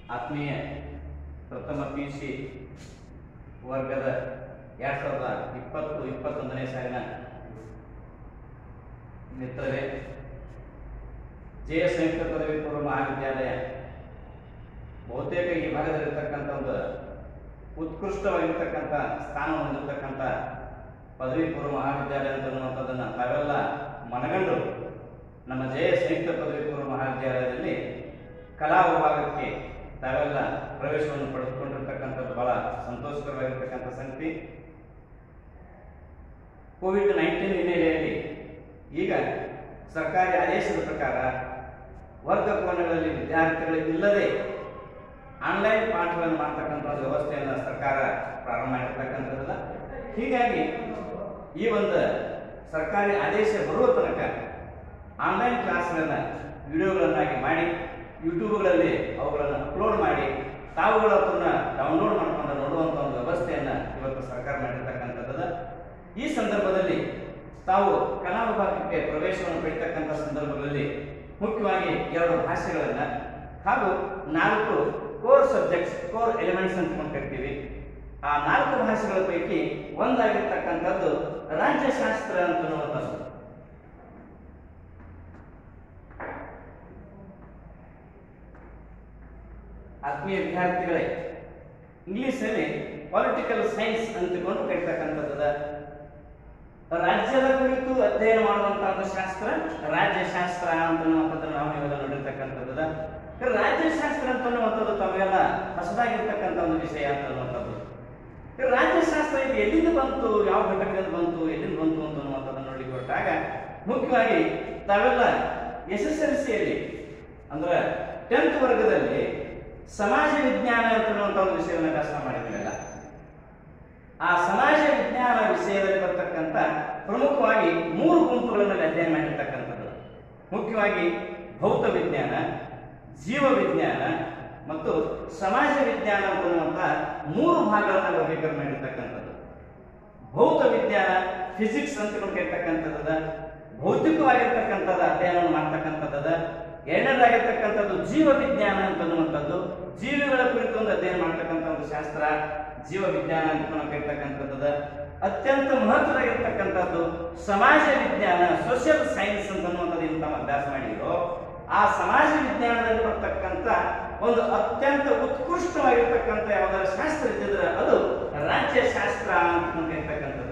ಆತ್ಮೀಯ ಪ್ರಥಮ P U C ವರ್ಗದ ಎರಡು ಸಾವಿರದ ಇಪ್ಪತ್ತು ಇಪ್ಪತ್ತೊಂದನೇ ಸಾಲಿನ ಮಿತ್ರರೇ ಜಯ ಸಂಯುಕ್ತ ಪದವಿ ಪೂರ್ವ ಮಹಾವಿದ್ಯಾಲಯ ಬಹುತೇಕ ಈ ಭಾಗದಲ್ಲಿರ್ತಕ್ಕಂಥ ಒಂದು ಉತ್ಕೃಷ್ಟವಾಗಿರ್ತಕ್ಕಂಥ ಸ್ಥಾನ ಹೊಂದಿರತಕ್ಕಂಥ ಪದವಿ ಪೂರ್ವ ಮಹಾವಿದ್ಯಾಲಯ ಅಂತ ಅನ್ನುವಂಥದ್ದನ್ನು ತಾವೆಲ್ಲ ಮನಗಂಡು ನಮ್ಮ ಜಯ ಸಂಯುಕ್ತ ಪದವಿ ಪೂರ್ವ ಮಹಾವಿದ್ಯಾಲಯದಲ್ಲಿ ಕಲಾ ವಿಭಾಗಕ್ಕೆ ತಾವೆಲ್ಲ ಪ್ರವೇಶವನ್ನು ಪಡೆದುಕೊಂಡಿರ್ತಕ್ಕಂಥದ್ದು ಬಹಳ ಸಂತೋಷಕರವಾಗಿರ್ತಕ್ಕಂಥ ಸಂಗತಿ ಕೋವಿಡ್ ನೈನ್ಟೀನ್ ಹಿನ್ನೆಲೆಯಲ್ಲಿ ಈಗ ಸರ್ಕಾರಿ ಆದೇಶದ ಪ್ರಕಾರ ವರ್ಗ ಕೋಣೆಗಳಲ್ಲಿ ವಿದ್ಯಾರ್ಥಿಗಳು ಇಲ್ಲದೆ ಆನ್ಲೈನ್ ಪಾಠಗಳನ್ನು ಮಾಡ್ತಕ್ಕಂಥ ಒಂದು ವ್ಯವಸ್ಥೆಯನ್ನು ಸರ್ಕಾರ ಪ್ರಾರಂಭ ಮಾಡಿರ್ತಕ್ಕಂಥದ್ದಲ್ಲ ಹೀಗಾಗಿ ಈ ಒಂದು ಸರ್ಕಾರಿ ಆದೇಶ ಬರುವ ತನಕ ಆನ್ಲೈನ್ ಕ್ಲಾಸ್ಗಳನ್ನು ವಿಡಿಯೋಗಳನ್ನಾಗಿ ಮಾಡಿ ಯೂಟ್ಯೂಬ್ಗಳಲ್ಲಿ ಅವುಗಳನ್ನು ಅಪ್ಲೋಡ್ ಮಾಡಿ ತಾವುಗಳು ಅದನ್ನು ಡೌನ್ಲೋಡ್ ಮಾಡ್ಕೊಂಡು ನೋಡುವಂಥ ಒಂದು ವ್ಯವಸ್ಥೆಯನ್ನು ಇವತ್ತು ಸರ್ಕಾರ ಮಾಡಿರ್ತಕ್ಕಂಥದ್ದು ಈ ಸಂದರ್ಭದಲ್ಲಿ ತಾವು ಕಲಾ ವಿಭಾಗಕ್ಕೆ ಪ್ರವೇಶವನ್ನು ಪಡಿತಕ್ಕಂಥ ಸಂದರ್ಭಗಳಲ್ಲಿ ಮುಖ್ಯವಾಗಿ ಎರಡು ಭಾಷೆಗಳನ್ನು ಹಾಗೂ ನಾಲ್ಕು ಕೋರ್ ಸಬ್ಜೆಕ್ಟ್ಸ್ ಕೋರ್ ಎಲಿಮೆಂಟ್ಸ್ ಅಂತ ನಾವು ಕರಿತೀವಿ ಆ ನಾಲ್ಕು ಭಾಷೆಗಳ ಪೈಕಿ ಒಂದಾಗಿರ್ತಕ್ಕಂಥದ್ದು ರಾಜ್ಯಶಾಸ್ತ್ರ ಅಂತ ಅನ್ನುವಂಥದ್ದು ಆತ್ಮೀಯ ವಿದ್ಯಾರ್ಥಿಗಳೇ ಇಂಗ್ಲಿಷಲ್ಲಿ ಪೊಲಿಟಿಕಲ್ ಸೈನ್ಸ್ ಅಂತಕೊಂಡು ಕರಿತಕ್ಕಂಥದ್ದು ರಾಜ್ಯದ ಕುರಿತು ಅಧ್ಯಯನ ಮಾಡುವಂತಹ ಒಂದು ಶಾಸ್ತ್ರ ರಾಜ್ಯಶಾಸ್ತ್ರ ಅಂತ ಅನ್ನುವಂಥದ್ದನ್ನು ನಾವು ನೀವೆಲ್ಲ ನೋಡಿರ್ತಕ್ಕಂಥದ್ದು ರಾಜ್ಯಶಾಸ್ತ್ರ ಅಂತ ಅನ್ನುವಂಥದ್ದು ತಮಗೆಲ್ಲ ಹೊಸದಾಗಿರ್ತಕ್ಕಂಥ ಒಂದು ವಿಷಯ ಅಂತ ಅನ್ನುವಂಥದ್ದು ಈ ರಾಜ್ಯಶಾಸ್ತ್ರ ಇದು ಎಲ್ಲಿಂದ ಬಂತು ಯಾವ ಘಟಕದಿಂದ ಬಂತು ಎಲ್ಲಿಂದ ಬಂತು ಅಂತ ಅನ್ನುವಂಥದ್ದನ್ನು ನೋಡ್ಲಿಕ್ಕೆ ಹೊರಟಾಗ ಮುಖ್ಯವಾಗಿ ತಾವೆಲ್ಲ ಎಸ್ ಎಸ್ ಎಲ್ ಸಿಯಲ್ಲಿ ಅಂದ್ರೆ ಟೆಂತ್ ವರ್ಗದಲ್ಲಿ ಸಮಾಜ ವಿಜ್ಞಾನ ಅಂತ ಅನ್ನುವಂಥ ಒಂದು ವಿಷಯವನ್ನು ಅಭ್ಯಾಸ ಮಾಡಿದ್ದೀರಲ್ಲ ಆ ಸಮಾಜ ವಿಜ್ಞಾನ ವಿಷಯದಲ್ಲಿ ಬರ್ತಕ್ಕಂಥ ಪ್ರಮುಖವಾಗಿ ಮೂರು ಗುಂಪುಗಳಲ್ಲಿ ಅಧ್ಯಯನ ಮಾಡಿರ್ತಕ್ಕಂಥದ್ದು ಮುಖ್ಯವಾಗಿ ಭೌತ ವಿಜ್ಞಾನ ಜೀವ ವಿಜ್ಞಾನ ಮತ್ತು ಸಮಾಜ ವಿಜ್ಞಾನ ಅಂತನ್ನುವಂಥ ಮೂರು ಭಾಗಗಳನ್ನು ವರ್ಗೀಕರಣ ಮಾಡಿರ್ತಕ್ಕಂಥದ್ದು ಭೌತ ವಿಜ್ಞಾನ ಫಿಸಿಕ್ಸ್ ಅಂತ ಕರಿತಕ್ಕಂಥದ್ದು ಭೌತಿಕವಾಗಿರ್ತಕ್ಕಂಥದ್ದು ಅಧ್ಯಯನವನ್ನು ಮಾಡ್ತಕ್ಕಂಥದ್ದು ಎರಡನೇದಾಗಿರ್ತಕ್ಕಂಥದ್ದು ಜೀವ ವಿಜ್ಞಾನ ಅಂತನ್ನುವಂಥದ್ದು ಜೀವಿಗಳ ಕುರಿತು ಒಂದು ಅಧ್ಯಯನ ಮಾಡ್ತಕ್ಕಂಥ ಒಂದು ಶಾಸ್ತ್ರ ಜೀವ ವಿಜ್ಞಾನ ಅಂತ ನಾವು ಕರಿತಕ್ಕಂಥದ್ದು ಅತ್ಯಂತ ಮಹತ್ವದಾಗಿರ್ತಕ್ಕಂಥದ್ದು ಸಮಾಜ ವಿಜ್ಞಾನ ಸೋಷಿಯಲ್ ಸೈನ್ಸ್ ಅಂತ ಅನ್ನುವಂಥದ್ದು ಏನು ತಾವು ಅಭ್ಯಾಸ ಮಾಡಿರೋ ಆ ಸಮಾಜ ವಿಜ್ಞಾನದಲ್ಲಿ ಬರ್ತಕ್ಕಂಥ ಒಂದು ಅತ್ಯಂತ ಉತ್ಕೃಷ್ಟವಾಗಿರ್ತಕ್ಕಂಥ ಯಾವ್ದಾದ್ರು ಶಾಸ್ತ್ರ ಇದ್ದಿದ್ರೆ ಅದು ರಾಜ್ಯಶಾಸ್ತ್ರ ಅಂತ ಕರಿತಕ್ಕಂಥದ್ದು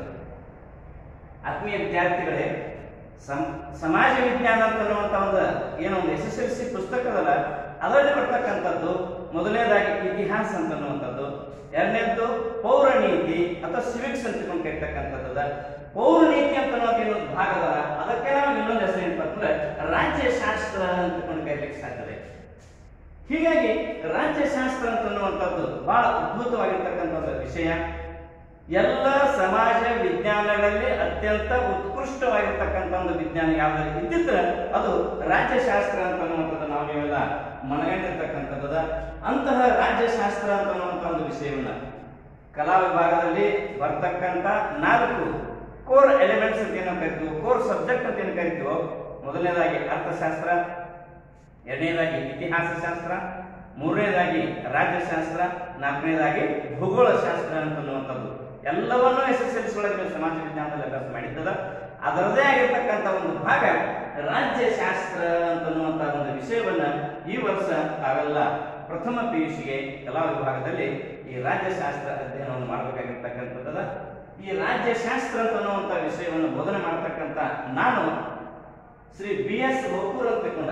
ಆತ್ಮೀಯ ವಿದ್ಯಾರ್ಥಿಗಳೇ ಸಮ್ ಸಮಾಜ ವಿಜ್ಞಾನ ಅಂತ ಅನ್ನುವಂಥ ಒಂದು ಏನೋ ಒಂದು ಎಸ್ ಎಸ್ ಎಲ್ ಸಿ ಪುಸ್ತಕದಲ್ಲ ಅದರಲ್ಲಿ ಬರ್ತಕ್ಕಂಥದ್ದು ಮೊದಲನೇದಾಗಿ ಇತಿಹಾಸ ಅಂತ ಅನ್ನುವಂಥದ್ದು ಎರಡನೇದ್ದು ಪೌರನೀತಿ ಅಥವಾ ಸಿವಿಕ್ಸ್ ಅಂತ ಕರಿತಕ್ಕಂಥದ್ದು ಪೌರನೀತಿ ಅಂತ ಅನ್ನೋದು ಇನ್ನೊಂದು ಭಾಗದ ಅದಕ್ಕೆ ನಾವು ಇನ್ನೊಂದು ಹೆಸರು ಏನಪ್ಪ ಅಂದ್ರೆ ರಾಜ್ಯಶಾಸ್ತ್ರ ಅಂತ ಕರೀಲಿಕ್ಕೆ ಸಾಧ್ಯತೆ ಹೀಗಾಗಿ ರಾಜ್ಯಶಾಸ್ತ್ರ ಅಂತ ಅನ್ನುವಂಥದ್ದು ಬಹಳ ಅದ್ಭುತವಾಗಿರ್ತಕ್ಕಂಥ ಒಂದು ವಿಷಯ ಎಲ್ಲ ಸಮಾಜ ವಿಜ್ಞಾನಗಳಲ್ಲಿ ಅತ್ಯಂತ ಉತ್ಕೃಷ್ಟವಾಗಿರ್ತಕ್ಕಂಥ ಒಂದು ವಿಜ್ಞಾನ ಯಾವ್ದಾದ್ರು ಇದ್ದಿದ್ರೆ ಅದು ರಾಜ್ಯಶಾಸ್ತ್ರ ಅಂತ ಅನ್ನುವಂಥದ್ದು ನಾವು ನೀವೆಲ್ಲ ಮನಗಂಡಿರ್ತಕ್ಕಂಥದ್ದು ಅಂತಹ ರಾಜ್ಯಶಾಸ್ತ್ರ ಅಂತ ಅನ್ನುವಂಥ ಒಂದು ವಿಷಯವನ್ನ ಕಲಾ ವಿಭಾಗದಲ್ಲಿ ಬರ್ತಕ್ಕಂಥ ನಾಲ್ಕು ಕೋರ್ ಎಲಿಮೆಂಟ್ಸ್ ಅಂತ ಏನೋ ಕರಿತೀವೋ ಕೋರ್ ಸಬ್ಜೆಕ್ಟ್ ಅಂತ ಏನು ಕರಿತೀವೋ ಮೊದಲನೇದಾಗಿ ಅರ್ಥಶಾಸ್ತ್ರ ಎರಡನೇದಾಗಿ ಇತಿಹಾಸ ಶಾಸ್ತ್ರ ಮೂರನೇದಾಗಿ ರಾಜ್ಯಶಾಸ್ತ್ರ ನಾಲ್ಕನೇದಾಗಿ ಭೂಗೋಳ ಶಾಸ್ತ್ರ ಅಂತ ಅನ್ನುವಂಥದ್ದು ಎಲ್ಲವನ್ನೂ ಎಸ್ ಎಸ್ ಎಲ್ ಸಿ ಒಳಗೆ ನೀವು ಸಮಾಜ ವಿಜ್ಞಾನದಲ್ಲಿ ಅಭ್ಯಾಸ ಮಾಡಿದ್ದದ ಅದರದೇ ಆಗಿರ್ತಕ್ಕಂಥ ಒಂದು ಭಾಗ ರಾಜ್ಯಶಾಸ್ತ್ರ ಅಂತ ಅನ್ನುವಂಥ ಒಂದು ವಿಷಯವನ್ನ ಈ ವರ್ಷ ತಾವೆಲ್ಲ ಪ್ರಥಮ ಪಿ ಯು ಸಿಗೆ ಕಲಾ ವಿಭಾಗದಲ್ಲಿ ಈ ರಾಜ್ಯಶಾಸ್ತ್ರ ಅಧ್ಯಯನವನ್ನು ಮಾಡಬೇಕಾಗಿರ್ತಕ್ಕಂಥದ್ದದ ಈ ರಾಜ್ಯಶಾಸ್ತ್ರ ಅಂತ ಅನ್ನುವಂಥ ವಿಷಯವನ್ನು ಬೋಧನೆ ಮಾಡತಕ್ಕಂಥ ನಾನು ಶ್ರೀ ಬಿ ಎಸ್ ರೋಕೂರ್ ಅಂತ ತಿಳ್ಕೊಂಡ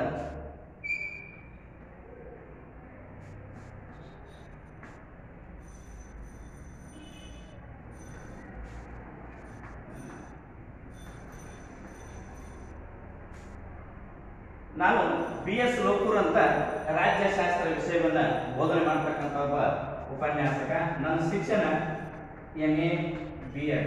ನಾನು ಬಿ ಎಸ್ ಲೋಕೂರ್ ಅಂತ ರಾಜ್ಯಶಾಸ್ತ್ರ ವಿಷಯವನ್ನ ಬೋಧನೆ ಮಾಡತಕ್ಕಂಥ ಒಬ್ಬ ಉಪನ್ಯಾಸಕ ನನ್ನ ಶಿಕ್ಷಣ ಎಂ ಎ ಬಿ ಎಡ್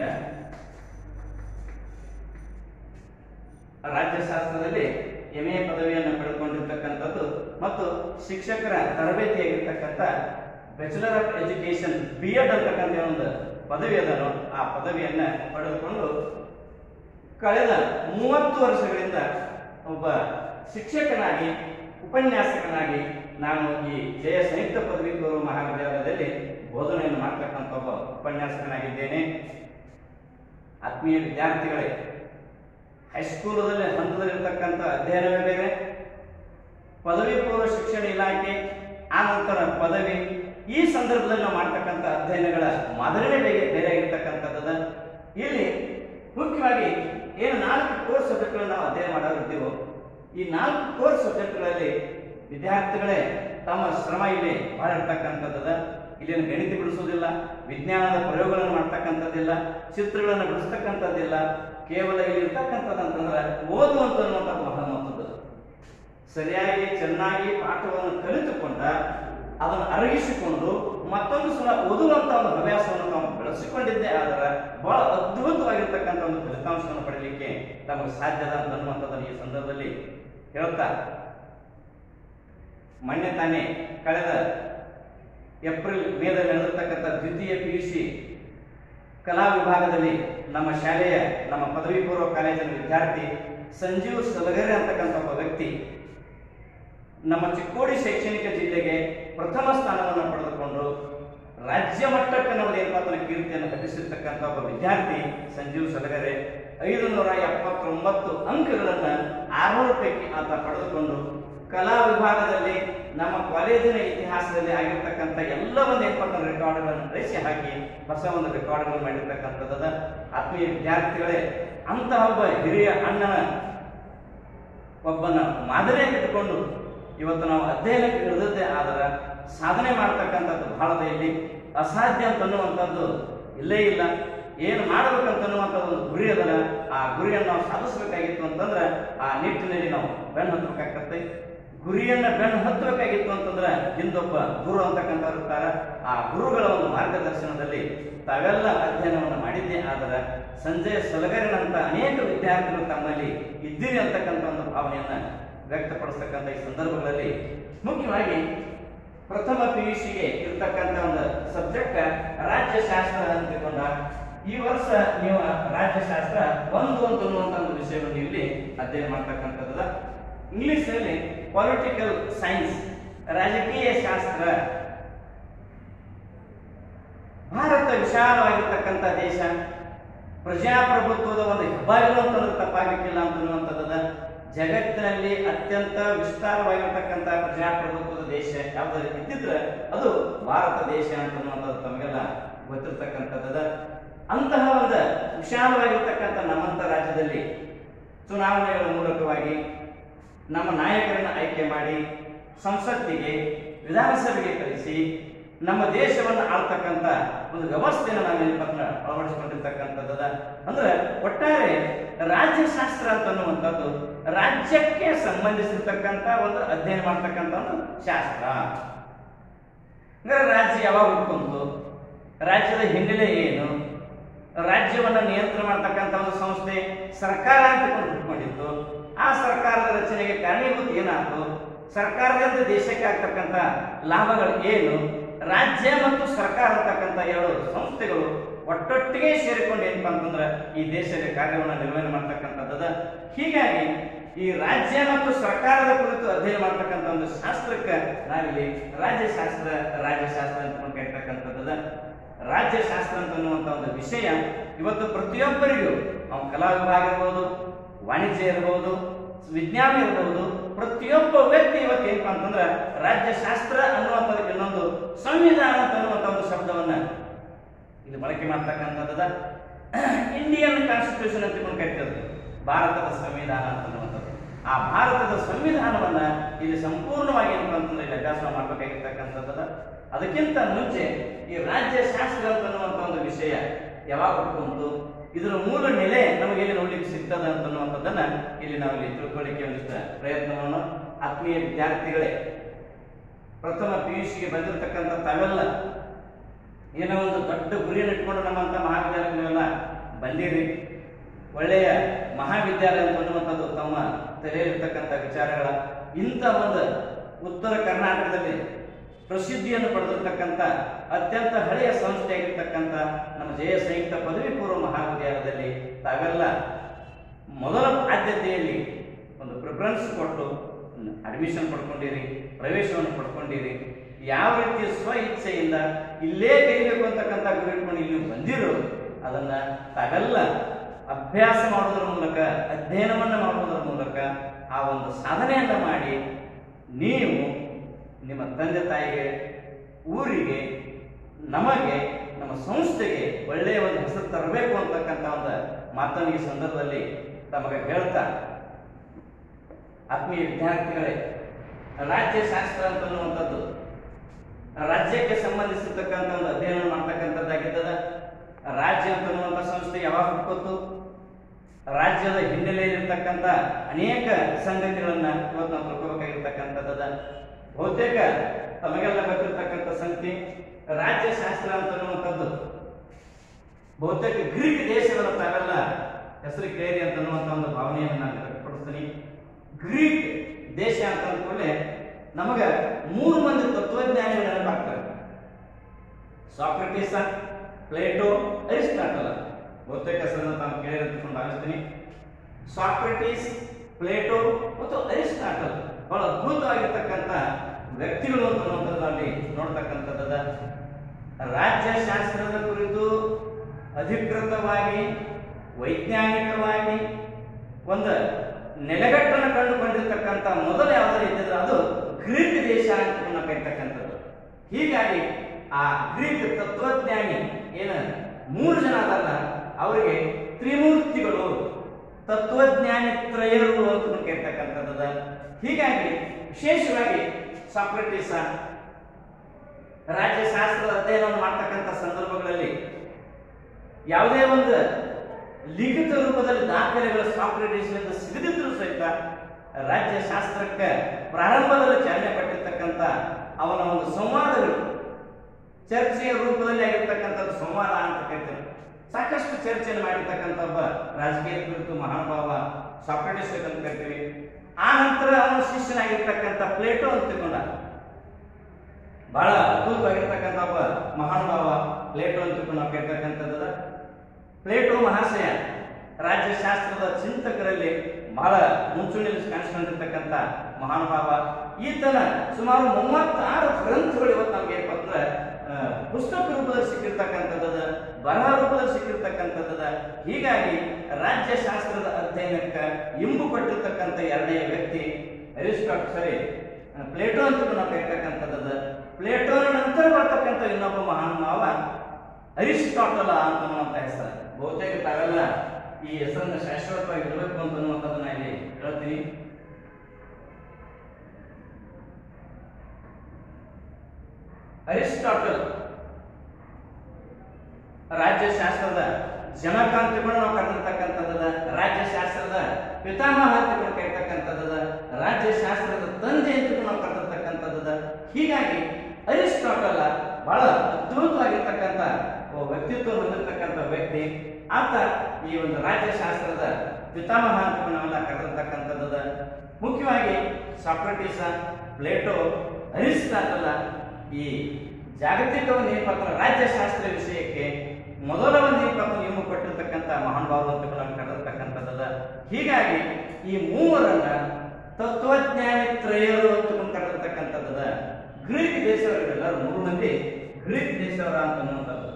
ರಾಜ್ಯಶಾಸ್ತ್ರದಲ್ಲಿ ಎಂ ಎ ಪದವಿಯನ್ನು ಪಡೆದುಕೊಂಡಿರ್ತಕ್ಕಂಥದ್ದು ಮತ್ತು ಶಿಕ್ಷಕರ ತರಬೇತಿಯಾಗಿರ್ತಕ್ಕಂಥ bachelor of education B Ed ಅಂತಕ್ಕಂಥ ಒಂದು ಪದವಿ ಅದನ್ನು ಆ ಪದವಿಯನ್ನ ಪಡೆದುಕೊಂಡು ಕಳೆದ ಮೂವತ್ತು ವರ್ಷಗಳಿಂದ ಒಬ್ಬ ಶಿಕ್ಷಕನಾಗಿ ಉಪನ್ಯಾಸಕನಾಗಿ ನಾನು ಈ ಜಯ ಸಂಯುಕ್ತ ಪದವಿ ಪೂರ್ವ ಮಹಾವಿದ್ಯಾಲಯದಲ್ಲಿ ಬೋಧನೆಯನ್ನು ಮಾಡ್ತಕ್ಕಂಥ ಒಬ್ಬ ಉಪನ್ಯಾಸಕನಾಗಿದ್ದೇನೆ ಆತ್ಮೀಯ ವಿದ್ಯಾರ್ಥಿಗಳೇ ಹೈಸ್ಕೂಲದಲ್ಲಿ ಹಂತದಲ್ಲಿರ್ತಕ್ಕಂಥ ಅಧ್ಯಯನವೇ ಬೇರೆ ಪದವಿ ಪೂರ್ವ ಶಿಕ್ಷಣ ಇಲಾಖೆ ಆ ನಂತರ ಪದವಿ ಈ ಸಂದರ್ಭದಲ್ಲಿ ನಾವು ಮಾಡ್ತಕ್ಕಂಥ ಅಧ್ಯಯನಗಳ ಮಾದರಿನೇ ಬೇರೆ ಬೇರೆ ಆಗಿರ್ತಕ್ಕಂಥದ್ದು ಇಲ್ಲಿ ಮುಖ್ಯವಾಗಿ ಏನು ನಾಲ್ಕು ಕೋರ್ಸ್ ಸಬ್ಜೆಕ್ಟ್ಗಳನ್ನು ನಾವು ಅಧ್ಯಯನ ಮಾಡೋರಿದ್ದೀವೋ ಈ ನಾಲ್ಕು ಕೋರ್ಸ್ ಸಬ್ಜೆಕ್ಟ್ಗಳಲ್ಲಿ ವಿದ್ಯಾರ್ಥಿಗಳೇ ತಮ್ಮ ಶ್ರಮ ಇಲ್ಲಿ ಬಹಳ ಇರ್ತಕ್ಕಂಥದ್ದು ಇಲ್ಲಿನ ಗಣಿತ ಬಿಡಿಸೋದಿಲ್ಲ ವಿಜ್ಞಾನದ ಪ್ರಯೋಗಗಳನ್ನು ಮಾಡ್ತಕ್ಕಂಥದ್ದಿಲ್ಲ ಚಿತ್ರಗಳನ್ನು ಬಿಡಿಸ್ತಕ್ಕಂಥದ್ದಿಲ್ಲ ಕೇವಲ ಇಲ್ಲಿ ಇರ್ತಕ್ಕಂಥದ್ದು ಅಂತಂದ್ರೆ ಓದುವಂತ ಅನ್ನುವಂಥದ್ದು ಬಹಳ ಮಹತ್ವದ್ದು ಸರಿಯಾಗಿ ಚೆನ್ನಾಗಿ ಪಾಠವನ್ನು ಕಲಿತುಕೊಂಡ ಅದನ್ನು ಅರಗಿಸಿಕೊಂಡು ಮತ್ತೊಂದು ಸಲ ಓದುವಂತ ಒಂದು ಹವ್ಯಾಸವನ್ನು ನಾವು ಬೆಳೆಸಿಕೊಂಡಿದ್ದೇ ಆದರೆ ಬಹಳ ಅದ್ಭುತವಾಗಿರ್ತಕ್ಕಂಥ ಒಂದು ಫಲಿತಾಂಶವನ್ನು ಪಡೆಯಲಿಕ್ಕೆ ನಮಗೆ ಸಾಧ್ಯದ ಅಂತ ಅನ್ನುವಂಥದ್ದನ್ನು ಈ ಸಂದರ್ಭದಲ್ಲಿ ಹೇಳ್ತಾ ಮೊನ್ನೆ ತಾನೇ ಕಳೆದ ಏಪ್ರಿಲ್ ಮೇದಲ್ಲಿ ನಡೆದಿರ್ತಕ್ಕಂಥ ದ್ವಿತೀಯ ಪಿ ಯು ಸಿ ಕಲಾ ವಿಭಾಗದಲ್ಲಿ ನಮ್ಮ ಶಾಲೆಯ ನಮ್ಮ ಪದವಿ ಪೂರ್ವ ಕಾಲೇಜಿನ ವಿದ್ಯಾರ್ಥಿ ಸಂಜೀವ್ ಸಲಗರೆ ಅಂತಕ್ಕಂಥ ಒಬ್ಬ ವ್ಯಕ್ತಿ ನಮ್ಮ ಚಿಕ್ಕೋಡಿ ಶೈಕ್ಷಣಿಕ ಜಿಲ್ಲೆಗೆ ಪ್ರಥಮ ಸ್ಥಾನವನ್ನು ಪಡೆದುಕೊಂಡು ರಾಜ್ಯ ಮಟ್ಟಕ್ಕೆ ನಮ್ಮದು ಏನಪ್ಪ ಅಂದ್ರೆ ಕೀರ್ತಿಯನ್ನು ಘಟಿಸಿರ್ತಕ್ಕಂಥ ಒಬ್ಬ ವಿದ್ಯಾರ್ಥಿ ಸಂಜೀವ್ ಸಲಗರೆ ಐದು ನೂರ ಎಪ್ಪತ್ತೊಂಬತ್ತು ಅಂಕಗಳನ್ನು ಆರುನೂರು ಪೈಕಿ ಆತ ಪಡೆದುಕೊಂಡು ಕಲಾ ವಿಭಾಗದಲ್ಲಿ ನಮ್ಮ ಕಾಲೇಜಿನ ಇತಿಹಾಸದಲ್ಲಿ ಆಗಿರ್ತಕ್ಕಂಥ ಎಲ್ಲ ಒಂದು ಏನಪ್ಪ ರೆಕಾರ್ಡ್ಗಳನ್ನು ಅಳಿಸಿ ಹಾಕಿ ಹೊಸ ಒಂದು ರೆಕಾರ್ಡ್ಗಳನ್ನು ಮಾಡಿರ್ತಕ್ಕಂಥದ್ದು ಆತ್ಮೀಯ ವಿದ್ಯಾರ್ಥಿಗಳೇ ಅಂತಹ ಒಬ್ಬ ಹಿರಿಯ ಅಣ್ಣನ ಒಬ್ಬನ ಮಾದರಿಯಾಗಿ ಇಟ್ಟುಕೊಂಡು ಇವತ್ತು ನಾವು ಅಧ್ಯಯನಕ್ಕೆ ಇಳಿದದ್ದೇ ಆದರೆ ಸಾಧನೆ ಮಾಡ್ತಕ್ಕಂಥದ್ದು ಬಹಳದ ಇಲ್ಲಿ ಅಸಾಧ್ಯ ಅಂತ ಅನ್ನುವಂಥದ್ದು ಇಲ್ಲೇ ಇಲ್ಲ ಏನು ಮಾಡ್ಬೇಕಂತ ಅನ್ನುವಂಥದ್ದು ಒಂದು ಗುರಿ ಅದಲ್ಲ ಆ ಗುರಿಯನ್ನು ನಾವು ಸಾಧಿಸಬೇಕಾಗಿತ್ತು ಅಂತಂದ್ರೆ ಆ ನಿಟ್ಟಿನಲ್ಲಿ ನಾವು ಬೆನ್ನು ಹತ್ತಬೇಕಾಗತ್ತೆ ಗುರಿಯನ್ನ ಬೆನ್ನು ಹತ್ತಬೇಕಾಗಿತ್ತು ಅಂತಂದ್ರೆ ಹಿಂದೊಬ್ಬ ಗುರು ಅಂತಕ್ಕಂಥವ್ರು ಇರ್ತಾರ ಆ ಗುರುಗಳ ಒಂದು ಮಾರ್ಗದರ್ಶನದಲ್ಲಿ ತಾವೆಲ್ಲ ಅಧ್ಯಯನವನ್ನು ಮಾಡಿದ್ದೇ ಆದರೆ ಸಂಜಯ್ ಸಲಗರಿನಂತ ಅನೇಕ ವಿದ್ಯಾರ್ಥಿಗಳು ತಮ್ಮಲ್ಲಿ ಇದ್ದೀರಿ ಅಂತಕ್ಕಂಥ ಒಂದು ಭಾವನೆಯನ್ನ ವ್ಯಕ್ತಪಡಿಸ್ತಕ್ಕಂಥ ಈ ಸಂದರ್ಭಗಳಲ್ಲಿ ಮುಖ್ಯವಾಗಿ ಪ್ರಥಮ ಪಿ ಯು ಸಿಗೆ ಇರ್ತಕ್ಕಂಥ ಒಂದು ಸಬ್ಜೆಕ್ಟ್ ರಾಜ್ಯಶಾಸ್ತ್ರ ಅಂತ ತಿಳ್ಕೊಂಡ ಈ ವರ್ಷ ನೀವು ರಾಜ್ಯಶಾಸ್ತ್ರ ಒಂದು ಅಂತ ಅನ್ನುವಂಥ ಒಂದು ವಿಷಯವನ್ನು ಇಲ್ಲಿ ಅಧ್ಯಯನ ಮಾಡ್ತಕ್ಕಂಥದ್ದು ಇಂಗ್ಲಿಷ್ ಅಲ್ಲಿ ಪೊಲಿಟಿಕಲ್ ಸೈನ್ಸ್ ರಾಜಕೀಯ ಶಾಸ್ತ್ರ ಭಾರತ ವಿಶಾಲವಾಗಿರ್ತಕ್ಕಂಥ ದೇಶ ಪ್ರಜಾಪ್ರಭುತ್ವದ ಒಂದು ಹೆಬ್ಬಾಗಿಲು ಅಂತಂದ್ರೆ ತಪ್ಪಾಗಲಿಕ್ಕಿಲ್ಲ ಅಂತನ್ನುವಂಥದ್ದು ಜಗತ್ತಿನಲ್ಲಿ ಅತ್ಯಂತ ವಿಸ್ತಾರವಾಗಿರ್ತಕ್ಕಂಥ ಪ್ರಜಾಪ್ರಭುತ್ವದ ದೇಶ ಯಾವ್ದಾದ್ರು ಇದ್ದಿದ್ರೆ ಅದು ಭಾರತ ದೇಶ ಅಂತನ್ನುವಂಥದ್ದು ತಮಗೆಲ್ಲ ಗೊತ್ತಿರ್ತಕ್ಕಂಥದ್ದು ಅಂತಹ ಒಂದು ವಿಶಾಲವಾಗಿರ್ತಕ್ಕಂಥ ನಮ್ಮಂತ ರಾಜ್ಯದಲ್ಲಿ ಚುನಾವಣೆಗಳ ಮೂಲಕವಾಗಿ ನಮ್ಮ ನಾಯಕರನ್ನು ಆಯ್ಕೆ ಮಾಡಿ ಸಂಸತ್ತಿಗೆ ವಿಧಾನಸಭೆಗೆ ಕಳಿಸಿ ನಮ್ಮ ದೇಶವನ್ನು ಆಳ್ತಕ್ಕಂಥ ಒಂದು ವ್ಯವಸ್ಥೆಯನ್ನು ನಾವು ಏನಪ್ಪ ಅಳವಡಿಸಿಕೊಂಡಿರ್ತಕ್ಕಂಥದ್ದು ಅಂದ್ರೆ ಒಟ್ಟಾರೆ ರಾಜ್ಯಶಾಸ್ತ್ರ ಅಂತ ಅನ್ನುವಂಥದ್ದು ರಾಜ್ಯಕ್ಕೆ ಸಂಬಂಧಿಸಿರ್ತಕ್ಕಂಥ ಒಂದು ಅಧ್ಯಯನ ಮಾಡ್ತಕ್ಕಂಥ ಒಂದು ಶಾಸ್ತ್ರ ಅಂದ್ರೆ ರಾಜ್ಯ ಯಾವಾಗ ಹುಟ್ಕೊಂತು ರಾಜ್ಯದ ಹಿನ್ನೆಲೆ ಏನು ರಾಜ್ಯವನ್ನ ನಿಯಂತ್ರಣ ಮಾಡ್ತಕ್ಕಂಥ ಒಂದು ಸಂಸ್ಥೆ ಸರ್ಕಾರ ಅಂತಕೊಂಡು ಹುಟ್ಕೊಂಡಿತ್ತು ಆ ಸರ್ಕಾರದ ರಚನೆಗೆ ಕಾರಣೀಭೂತ ಏನಾಯ್ತು ಸರ್ಕಾರದಿಂದ ದೇಶಕ್ಕೆ ಆಗ್ತಕ್ಕಂಥ ಲಾಭಗಳು ಏನು ರಾಜ್ಯ ಮತ್ತು ಸರ್ಕಾರ ಅಂತಕ್ಕಂಥ ಎರಡು ಸಂಸ್ಥೆಗಳು ಒಟ್ಟೊಟ್ಟಿಗೆ ಸೇರಿಕೊಂಡು ಏನಪ್ಪಾ ಅಂತಂದ್ರೆ ಈ ದೇಶದ ಕಾರ್ಯವನ್ನು ನಿರ್ವಹಣೆ ಮಾಡ್ತಕ್ಕಂಥದ್ದು ಹೀಗಾಗಿ ಈ ರಾಜ್ಯ ಮತ್ತು ಸರ್ಕಾರದ ಕುರಿತು ಅಧ್ಯಯನ ಮಾಡ್ತಕ್ಕಂಥ ಒಂದು ಶಾಸ್ತ್ರಕ್ಕೆ ನಾವಿಲ್ಲಿ ರಾಜ್ಯಶಾಸ್ತ್ರ ರಾಜ್ಯಶಾಸ್ತ್ರ ಅಂತ ಕೇಳ್ತಕ್ಕಂಥದ್ದು ರಾಜ್ಯಶಾಸ್ತ್ರ ಅಂತ ಅನ್ನುವಂಥ ಒಂದು ವಿಷಯ ಇವತ್ತು ಪ್ರತಿಯೊಬ್ಬರಿಗೂ ನಾವು ಕಲಾ ವಿಭಾಗ ಇರ್ಬೋದು ವಾಣಿಜ್ಯ ಇರ್ಬೋದು ವಿಜ್ಞಾನ ಇರ್ಬೋದು ಪ್ರತಿಯೊಬ್ಬ ವ್ಯಕ್ತಿ ಇವತ್ತು ಏನಪ್ಪಾ ಅಂತಂದ್ರೆ ರಾಜ್ಯಶಾಸ್ತ್ರ ಅನ್ನುವಂಥದಕ್ಕೆ ಇನ್ನೊಂದು ಸಂವಿಧಾನ ಅಂತ ಅನ್ನುವಂಥ ಒಂದು ಶಬ್ದವನ್ನ ಇಲ್ಲಿ ಬಳಕೆ ಮಾಡ್ತಕ್ಕಂಥದ್ದು ಇಂಡಿಯನ್ ಕಾನ್ಸ್ಟಿಟ್ಯೂಷನ್ ಅಂತ ತಿಳ್ಕೊಂಡು ಕರಿತೀವಿ ಭಾರತದ ಸಂವಿಧಾನ ಅಂತ ಅನ್ನುವಂಥದ್ದು ಆ ಭಾರತದ ಸಂವಿಧಾನವನ್ನ ಇಲ್ಲಿ ಸಂಪೂರ್ಣವಾಗಿ ಏನಪ್ಪ ಅಂತಂದ್ರೆ ಇಲ್ಲಿ ಅಭ್ಯಾಸ ಮಾಡ್ಬೇಕಾಗಿರ್ತಕ್ಕಂಥದ್ದು ಅದಕ್ಕಿಂತ ಮುಂಚೆ ಈ ರಾಜ್ಯಶಾಸ್ತ್ರ ಅಂತ ಅನ್ನುವಂಥ ಒಂದು ವಿಷಯ ಯಾವಾಗ ಹುಟ್ಕೊಂತು ಇದರ ಮೂಲ ನೆಲೆ ನಮಗೆ ಎಲ್ಲಿ ನೋಡ್ಲಿಕ್ಕೆ ಸಿಗ್ತದ ಅಂತ ಅನ್ನುವಂಥದ್ದನ್ನ ಇಲ್ಲಿ ನಾವು ಇಲ್ಲಿ ತಿಳ್ಕೊಳ್ಳಿಕ್ಕೆ ಒಂದಿಷ್ಟು ಪ್ರಯತ್ನವನ್ನು ಆತ್ಮೀಯ ವಿದ್ಯಾರ್ಥಿಗಳೇ ಪ್ರಥಮ ಪಿ ಯು ಸಿಗೆ ಬಂದಿರತಕ್ಕಂಥ ತಾವೆಲ್ಲ ಏನೋ ಒಂದು ದೊಡ್ಡ ಗುರಿಯನ್ನು ಇಟ್ಕೊಂಡು ನಮ್ಮಂತ ಮಹಾವಿದ್ಯಾಲಯಗಳೆಲ್ಲ ಬಂದಿರಿ ಒಳ್ಳೆಯ ಮಹಾವಿದ್ಯಾಲಯ ಅಂತ ಅನ್ನುವಂಥದ್ದು ತಮ್ಮ ತಲೆಯಲ್ಲಿರ್ತಕ್ಕಂಥ ವಿಚಾರಗಳ ಇಂಥ ಒಂದು ಉತ್ತರ ಕರ್ನಾಟಕದಲ್ಲಿ ಪ್ರಸಿದ್ಧಿಯನ್ನು ಪಡೆದಿರ್ತಕ್ಕಂಥ ಅತ್ಯಂತ ಹಳೆಯ ಸಂಸ್ಥೆಯಾಗಿರ್ತಕ್ಕಂಥ ನಮ್ಮ ಜಯ ಸಂಯುಕ್ತ ಪದವಿ ಪೂರ್ವ ಮಹಾವಿದ್ಯಾಲಯದಲ್ಲಿ ತಾವೆಲ್ಲ ಮೊದಲ ಆದ್ಯತೆಯಲ್ಲಿ ಒಂದು ಪ್ರಿಫರೆನ್ಸ್ ಕೊಟ್ಟು ಅಡ್ಮಿಷನ್ ಪಡ್ಕೊಂಡಿರಿ ಪ್ರವೇಶವನ್ನು ಪಡ್ಕೊಂಡಿರಿ ಯಾವ ರೀತಿ ಸ್ವ ಇಚ್ಛೆಯಿಂದ ಇಲ್ಲೇ ಕಲಿಬೇಕು ಅಂತಕ್ಕಂಥ ಗುರಿ ಇಟ್ಕೊಂಡು ಇಲ್ಲಿ ಬಂದಿರೋ ಅದನ್ನ ತಾವೆಲ್ಲ ಅಭ್ಯಾಸ ಮಾಡೋದ್ರ ಮೂಲಕ ಅಧ್ಯಯನವನ್ನ ಮಾಡುವುದರ ಮೂಲಕ ಆ ಒಂದು ಸಾಧನೆಯನ್ನ ಮಾಡಿ ನೀವು ನಿಮ್ಮ ತಂದೆ ತಾಯಿಗೆ ಊರಿಗೆ ನಮಗೆ ನಮ್ಮ ಸಂಸ್ಥೆಗೆ ಒಳ್ಳೆಯ ಒಂದು ಹೆಸರು ತರಬೇಕು ಅಂತಕ್ಕಂಥ ಒಂದು ಮಾತನ್ನು ಈ ಸಂದರ್ಭದಲ್ಲಿ ತಮಗೆ ಹೇಳ್ತಾ ಆತ್ಮೀಯ ವಿದ್ಯಾರ್ಥಿಗಳೇ ರಾಜ್ಯಶಾಸ್ತ್ರ ಅಂತ ಅನ್ನುವಂಥದ್ದು ರಾಜ್ಯಕ್ಕೆ ಸಂಬಂಧಿಸಿರ್ತಕ್ಕಂಥ ಒಂದು ಅಧ್ಯಯನ ಮಾಡ್ತಕ್ಕಂಥದ್ದಾಗಿದ್ದದ ರಾಜ್ಯ ಅಂತ ಅನ್ನುವಂಥ ಸಂಸ್ಥೆ ಯಾವಾಗ ಹುಟ್ಟುತ್ತು ರಾಜ್ಯದ ಹಿನ್ನೆಲೆಯಲ್ಲಿರ್ತಕ್ಕಂಥ ಅನೇಕ ಸಂಗತಿಗಳನ್ನ ಇವತ್ತು ನಾವು ತಿಳ್ಕೋಬೇಕಾಗಿರ್ತಕ್ಕಂಥದ್ದದ ಬಹುತೇಕ ತಮಗೆಲ್ಲ ಗೊತ್ತಿರ್ತಕ್ಕಂಥ ಸಂಗತಿ ರಾಜ್ಯಶಾಸ್ತ್ರ ಅಂತ ಅನ್ನುವಂಥದ್ದು ಬಹುತೇಕ ಗ್ರೀಕ್ ದೇಶಗಳ ತಾವೆಲ್ಲ ಹೆಸರು ಕೇಳಿ ಅಂತ ಅನ್ನುವಂಥ ಒಂದು ಭಾವನೆಯನ್ನು ನಾನು ವ್ಯಕ್ತಪಡಿಸ್ತೀನಿ ಗ್ರೀಕ್ ದೇಶ ಅಂತ ಅಂದ್ಕೊಳ್ಳೆ ನಮಗ ಮೂರು ಮಂದಿ ತತ್ವಜ್ಞಾನಿಗಳು ನೆನಪಾಗ್ತಾರೆ ಸಾಕ್ರಟೀಸ ಪ್ಲೇಟೋ ಅರಿಸ್ಟಾಟಲ ಬಹುತೇಕ ಹೆಸರನ್ನು ತಾವು ಕೇಳಿರ್ತಕೊಂಡು ಭಾವಿಸ್ತೀನಿ ಸಾಕ್ರಟೀಸ್ ಪ್ಲೇಟೋ ಮತ್ತು ಅರಿಸ್ಟಾಟಲ್ ಬಹಳ ಅದ್ಭುತವಾಗಿರ್ತಕ್ಕಂಥ ವ್ಯಕ್ತಿಗಳು ಅಂತ ಅನ್ನುವಂಥದ್ದಲ್ಲಿ ನೋಡ್ತಕ್ಕಂಥದ್ದದ ರಾಜ್ಯಶಾಸ್ತ್ರದ ಕುರಿತು ಅಧಿಕೃತವಾಗಿ ವೈಜ್ಞಾನಿಕವಾಗಿ ಒಂದು ನೆಲೆಗಟ್ಟನ್ನು ಕಂಡುಕೊಂಡಿರ್ತಕ್ಕಂಥ ಮೊದಲು ಯಾವ್ದಾರು ಇದ್ದಿದ್ರೆ ಅದು ಗ್ರೀಕ್ ದೇಶ ಅಂತ ನಾವು ಕರಿತಕ್ಕಂಥದ್ದು ಹೀಗಾಗಿ ಆ ಗ್ರೀಕ್ ತತ್ವಜ್ಞಾನಿ ಏನ ಮೂರು ಜನ ಅದಲ್ಲ ಅವರಿಗೆ ತ್ರಿಮೂರ್ತಿಗಳು ತತ್ವಜ್ಞಾನಿ ತ್ರಯರು ಅಂತ ನಾವು ಕರಿತಕ್ಕಂಥದ್ದದ ಹೀಗಾಗಿ ವಿಶೇಷವಾಗಿ ಸಾಕ್ರೆಟಿಸ ರಾಜ್ಯಶಾಸ್ತ್ರದ ಅಧ್ಯಯನವನ್ನು ಮಾಡ್ತಕ್ಕಂಥ ಸಂದರ್ಭಗಳಲ್ಲಿ ಯಾವುದೇ ಒಂದು ಲಿಖಿತ ರೂಪದಲ್ಲಿ ದಾಖಲೆಗಳು ಸಾಕ್ರೆಟಿಸ್ನಿಂದ ಸಿಗದಿದ್ರೂ ಸಹಿತ ರಾಜ್ಯಶಾಸ್ತ್ರಕ್ಕೆ ಪ್ರಾರಂಭದಲ್ಲಿ ಚಾಲನೆ ಪಟ್ಟಿರ್ತಕ್ಕಂಥ ಅವನ ಒಂದು ಸಂವಾದಗಳು ಚರ್ಚೆಯ ರೂಪದಲ್ಲಿ ಆಗಿರ್ತಕ್ಕಂಥದ್ದು ಸಂವಾದ ಅಂತ ಕರಿತಾರೆ ಸಾಕಷ್ಟು ಚರ್ಚೆಯನ್ನು ಮಾಡಿರ್ತಕ್ಕಂಥ ಒಬ್ಬ ರಾಜಕೀಯ ಕುರಿತು ಮಹಾನುಭಾವ ಸಾಕ್ರೆಟಿಸ್ ಅಂತ ಕರಿತೀವಿ ಆ ನಂತರ ಅವನ ಶಿಷ್ಯನಾಗಿರ್ತಕ್ಕಂಥ ಪ್ಲೇಟೋ ಅಂತ ತಿಳ್ಕೊಂಡ ಬಹಳ ಅದ್ಭುತವಾಗಿರ್ತಕ್ಕಂಥ ಒಬ್ಬ ಮಹಾನುಭಾವ ಪ್ಲೇಟೋ ಅಂತ ತಿಳ್ಕೊಂಡು ನಾವು ಕರಿತಕ್ಕಂಥದ್ದು ಪ್ಲೇಟೋ ಮಹಾಶಯ ರಾಜ್ಯಶಾಸ್ತ್ರದ ಚಿಂತಕರಲ್ಲಿ ಬಹಳ ಮುಂಚೂಣಿಯಲ್ಲಿ ಕಾಣಿಸ್ಕೊಂಡಿರ್ತಕ್ಕಂಥ ಮಹಾನುಭಾವ ಈತನ ಸುಮಾರು ಮೂವತ್ತಾರು ಗ್ರಂಥಗಳು ಇವತ್ತು ನಮ್ಗೆ ಏನಪ್ಪ ಅಂದ್ರೆ ಆ, ಪುಸ್ತಕ ರೂಪದಲ್ಲಿ ಸಿಕ್ಕಿರ್ತಕ್ಕಂಥದ್ದದ ಬರಹ ರೂಪದಲ್ಲಿ ಸಿಕ್ಕಿರ್ತಕ್ಕಂಥದ್ದದ ಹೀಗಾಗಿ ರಾಜ್ಯಶಾಸ್ತ್ರದ ಅಧ್ಯಯನಕ್ಕೆ ಇಂಬು ಕೊಟ್ಟಿರ್ತಕ್ಕಂಥ ಎರಡನೇ ವ್ಯಕ್ತಿ ಅರಿಸ್ಟಾಟ್ ಸರಿ ಆ, ಪ್ಲೇಟೋ ಅಂತ ನಾವು ಕರಿತಕ್ಕಂಥದ್ದದ ಪ್ಲೇಟೋನ ನಂತರ ಬರ್ತಕ್ಕಂಥ ಇನ್ನೊಬ್ಬ ಮಹಾನುಭಾವ ಅರಿಸ್ಟಾಟಲ ಅಂತ ಅನ್ನುವಂಥ ಹೆಸರು ಬಹುತೇಕ ತಾವೆಲ್ಲ ಈ ಹೆಸರನ್ನ ಶಾಶ್ವತವಾಗಿ ಇರಬೇಕು ಅಂತ ಅನ್ನುವಂಥದ್ದನ್ನ ಇಲ್ಲಿ ಹೇಳ್ತೀನಿ ಅರಿಸ್ಟಾಟಲ್ ರಾಜ್ಯಶಾಸ್ತ್ರದ ಜನಕ ಅಂತ ಕೂಡ ನಾವು ಕರೆದಿರ್ತಕ್ಕಂಥದ್ದದ ರಾಜ್ಯಶಾಸ್ತ್ರದ ಪಿತಾಮಹ ಅಂತ ಕೂಡ ಕರಿತಕ್ಕಂಥದ್ದದ ರಾಜ್ಯಶಾಸ್ತ್ರದ ತಂದೆ ಅಂತ ಕೂಡ ನಾವು ಕರೆದಿರ್ತಕ್ಕಂಥದ್ದದ ಹೀಗಾಗಿ ಅರಿಸ್ಟಾಟಲ ಬಹಳ ಅದ್ಭುತವಾಗಿರ್ತಕ್ಕಂಥ ಒಬ್ಬ ವ್ಯಕ್ತಿತ್ವ ಹೊಂದಿರತಕ್ಕಂಥ ವ್ಯಕ್ತಿ ಆತ ಈ ಒಂದು ರಾಜ್ಯಶಾಸ್ತ್ರದ ಪಿತಾಮಹ ಅಂತ ಕೂಡ ನಾವೆಲ್ಲ ಕರೆದಿರ್ತಕ್ಕಂಥದ್ದದ ಮುಖ್ಯವಾಗಿ ಸಾಕ್ರಟೀಸ ಪ್ಲೇಟೋ ಅರಿಸ್ಟಾಟಲ ಈ ಜಾಗತಿಕ ಒಂದು ನೇಪಥ್ಯ ರಾಜ್ಯಶಾಸ್ತ್ರ ವಿಷಯಕ್ಕೆ ಮೊದಲ ಒಂದು ನೇಪಥ್ಯ ನೀವು ಕೊಟ್ಟಿರ್ತಕ್ಕಂಥ ಮಹಾನುಭಾವರು ಅಂತ ಕೂಡ ನಾವು ಕರೆದಿರ್ತಕ್ಕಂಥದ್ದದ ಹೀಗಾಗಿ ಈ ಮೂವರನ್ನ ತತ್ವಜ್ಞಾನಿ ತ್ರಯರು ಅಂತ ಕೂಡ ಕರೆದಿರ್ತಕ್ಕಂಥದ್ದದ ಗ್ರೀಕ್ ದೇಶದವರೆಲ್ಲರೂ ಮೂರು ಮಂದಿ ಗ್ರೀಕ್ ದೇಶದವರ ಅಂತ ಅನ್ನುವಂಥದ್ದು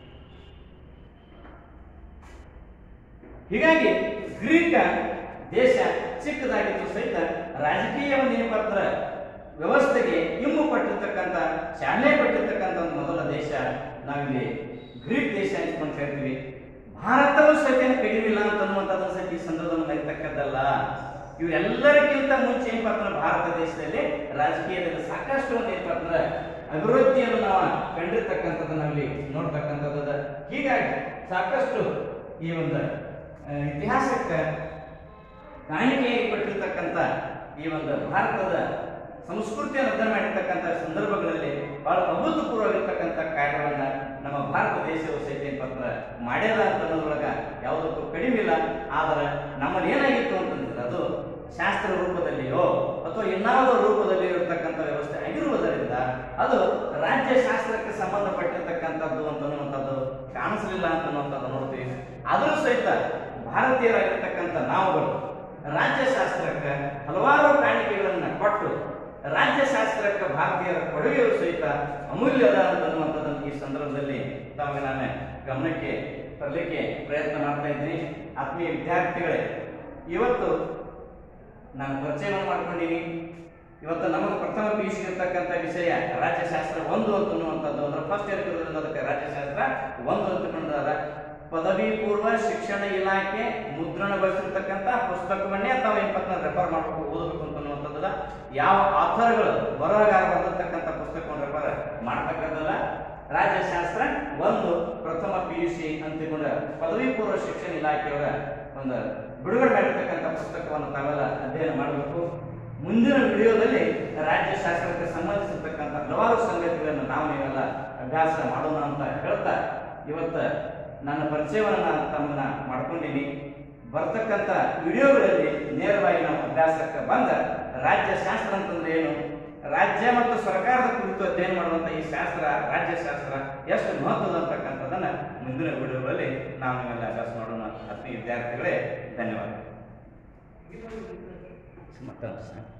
ಹೀಗಾಗಿ ಗ್ರೀಕ ದೇಶ ಚಿಕ್ಕದಾಗಿದ್ದು ಸಹಿತ ರಾಜಕೀಯ ಒಂದು ನೇಪಥ್ಯ ವ್ಯವಸ್ಥೆಗೆ ಇಂಬು ಪಟ್ಟಿರ್ತಕ್ಕಂಥ ಚಾಲನೆ ಪಟ್ಟಿರ್ತಕ್ಕಂಥ ಒಂದು ಮೊದಲ ದೇಶ ನಾವಿಲ್ಲಿ ಗ್ರೀಕ್ ದೇಶ ಅಂತ ಹೇಳ್ತೀವಿ ಭಾರತವು ಸಹಿತ ಏನು ಕಡಿಮೆ ಇಲ್ಲ ಅಂತ ಅನ್ನುವಂಥದ್ದು ಸಹಿತ ಈ ಸಂದರ್ಭದಲ್ಲಿ ನಡೀತಕ್ಕದ್ದಲ್ಲ ಇವರೆಲ್ಲರಿಗಿಂತ ಮುಂಚೆ ಏನಪ್ಪ ಅಂದ್ರೆ ಭಾರತ ದೇಶದಲ್ಲಿ ರಾಜಕೀಯದಲ್ಲಿ ಸಾಕಷ್ಟು ಒಂದು ಏನಪ್ಪ ಅಂದ್ರೆ ಅಭಿವೃದ್ಧಿಯನ್ನು ನಾವು ಕಂಡಿರ್ತಕ್ಕಂಥದ್ದು ನಾವಿಲ್ಲಿ ನೋಡ್ತಕ್ಕಂಥದ್ದು ಹೀಗಾಗಿ ಸಾಕಷ್ಟು ಈ ಒಂದು ಆ, ಇತಿಹಾಸಕ್ಕೆ ಕಾಣಿಕೆಯಾಗಿ ಕೊಟ್ಟಿರ್ತಕ್ಕಂಥ ಈ ಒಂದು ಭಾರತದ ಸಂಸ್ಕೃತಿಯನ್ನು ಅಧ್ಯಯನ ಮಾಡಿರ್ತಕ್ಕಂಥ ಸಂದರ್ಭಗಳಲ್ಲಿ ಬಹಳ ಅಭೂತಪೂರ್ವವಾಗಿರ್ತಕ್ಕಂಥ ಕಾರ್ಯವನ್ನ ನಮ್ಮ ಭಾರತ ದೇಶವು ಸಹಿತ ಪತ್ರ ಮಾಡ್ಯದ ಅಂತ ಅನ್ನೋದ್ರೊಳಗ ಯಾವುದಕ್ಕೂ ಕಡಿಮೆ ಇಲ್ಲ ಆದ್ರೆ ನಮ್ಮಲ್ಲಿ ಏನಾಗಿತ್ತು ಅಂತಂದ್ರೆ ಅದು ಶಾಸ್ತ್ರ ರೂಪದಲ್ಲಿಯೋ ಅಥವಾ ಇನ್ನಾವುದೋ ರೂಪದಲ್ಲಿ ಇರತಕ್ಕಂಥ ವ್ಯವಸ್ಥೆ ಆಗಿರುವುದರಿಂದ ಅದು ರಾಜ್ಯಶಾಸ್ತ್ರಕ್ಕೆ ಸಂಬಂಧಪಟ್ಟಿರ್ತಕ್ಕಂಥದ್ದು ಅಂತ ಅನ್ನುವಂಥದ್ದು ಕಾಣಿಸಲಿಲ್ಲ ಅಂತ ಅನ್ನುವಂಥದ್ದು ನೋಡ್ತೀವಿ ಆದರೂ ಸಹಿತ ಭಾರತೀಯರಾಗಿರ್ತಕ್ಕಂಥ ನಾವುಗಳು ರಾಜ್ಯಶಾಸ್ತ್ರಕ್ಕೆ ಹಲವಾರು ಕಾಣಿಕೆಗಳನ್ನ ಕೊಟ್ಟು ರಾಜ್ಯಶಾಸ್ತ್ರಕ್ಕೆ ಭಾರತೀಯರ ಕೊಡುಗೆಯು ಸಹಿತ ಅಮೂಲ್ಯದ ಅನ್ನುವಂಥದ್ದನ್ನು ಈ ಸಂದರ್ಭದಲ್ಲಿ ತಮಗೆ ನಾನು ಗಮನಕ್ಕೆ ತರಲಿಕ್ಕೆ ಪ್ರಯತ್ನ ಮಾಡ್ತಾ ಇದ್ದೀನಿ ಆತ್ಮೀಯ ವಿದ್ಯಾರ್ಥಿಗಳೇ ಇವತ್ತು ನಾನು ಪರಿಚಯವನ್ನು ಮಾಡ್ಕೊಂಡಿನಿ ಇವತ್ತು ನಮಗೆ ಪ್ರಥಮ ಪಿ ಯು ಸಿ ಇರ್ತಕ್ಕಂಥ ವಿಷಯ ರಾಜ್ಯಶಾಸ್ತ್ರ ಒಂದು ಅಂತ ಅನ್ನುವಂಥದ್ದು ಅಂದ್ರೆ ಫಸ್ಟ್ ಇಯರ್ ಇರೋದ್ರಿಂದ ಅದಕ್ಕೆ ರಾಜ್ಯಶಾಸ್ತ್ರ ಒಂದು ಅಂತಕೊಂಡಾರ ಪದವಿ ಪೂರ್ವ ಶಿಕ್ಷಣ ಇಲಾಖೆ ಮುದ್ರಣಗೊಳಿಸಿರ್ತಕ್ಕಂಥ ಪುಸ್ತಕವನ್ನೇ ತಾವು ಇಪ್ಪತ್ತನ ರೆಫರ್ ಮಾಡಬೇಕು ಓದಬೇಕು ಅಂತ ಅನ್ನುವಂಥದ್ದಲ್ಲ ಯಾವ ಆಥರ್ಗಳು ಬರಹಗಾರ ಬರೆದಿರ್ತಕ್ಕಂಥ ಪುಸ್ತಕವನ್ನು ರೆಫರ್ ಮಾಡ್ತಕ್ಕಂಥಲ್ಲ ರಾಜ್ಯಶಾಸ್ತ್ರ ಒಂದು ಪ್ರಥಮ ಪಿ ಯು ಸಿ ಅಂತಿಕೊಂಡ ಪದವಿ ಪೂರ್ವ ಶಿಕ್ಷಣ ಇಲಾಖೆಯವರ ಒಂದು ಬಿಡುಗಡೆ ಮಾಡಿರ್ತಕ್ಕಂಥ ಪುಸ್ತಕವನ್ನು ತಾವೆಲ್ಲ ಅಧ್ಯಯನ ಮಾಡಬೇಕು ಮುಂದಿನ ವಿಡಿಯೋದಲ್ಲಿ ರಾಜ್ಯಶಾಸ್ತ್ರಕ್ಕೆ ಸಂಬಂಧಿಸಿರ್ತಕ್ಕಂಥ ಹಲವಾರು ಸಂಗತಿಗಳನ್ನು ನಾವು ನೀವೆಲ್ಲ ಅಭ್ಯಾಸ ಮಾಡೋಣ ಅಂತ ಹೇಳ್ತಾ ಇವತ್ತ ನನ್ನ ಪರಿಚಯವನ್ನು ನಾನು ತಮ್ಮನ್ನ ಮಾಡ್ಕೊಂಡಿನಿ ಬರ್ತಕ್ಕಂಥ ವಿಡಿಯೋಗಳಲ್ಲಿ ನೇರವಾಗಿ ನಾವು ಅಭ್ಯಾಸಕ್ಕೆ ಬಂದ ರಾಜ್ಯಶಾಸ್ತ್ರ ಅಂತಂದ್ರೆ ಏನು ರಾಜ್ಯ ಮತ್ತು ಸರ್ಕಾರದ ಕುರಿತು ಅಧ್ಯಯನ ಮಾಡುವಂತ ಈ ಶಾಸ್ತ್ರ ರಾಜ್ಯಶಾಸ್ತ್ರ ಎಷ್ಟು ಮಹತ್ವದ ಅಂತಕ್ಕಂಥದ್ದನ್ನ ಮುಂದಿನ ವಿಡಿಯೋಗಳಲ್ಲಿ ನಾವು ನೀವೆಲ್ಲ ಅಭ್ಯಾಸ ಮಾಡೋಣ ಆತ್ಮೀಯ ವಿದ್ಯಾರ್ಥಿಗಳೇ ಧನ್ಯವಾದ ಮತ್ತೊಂದು ಸರ್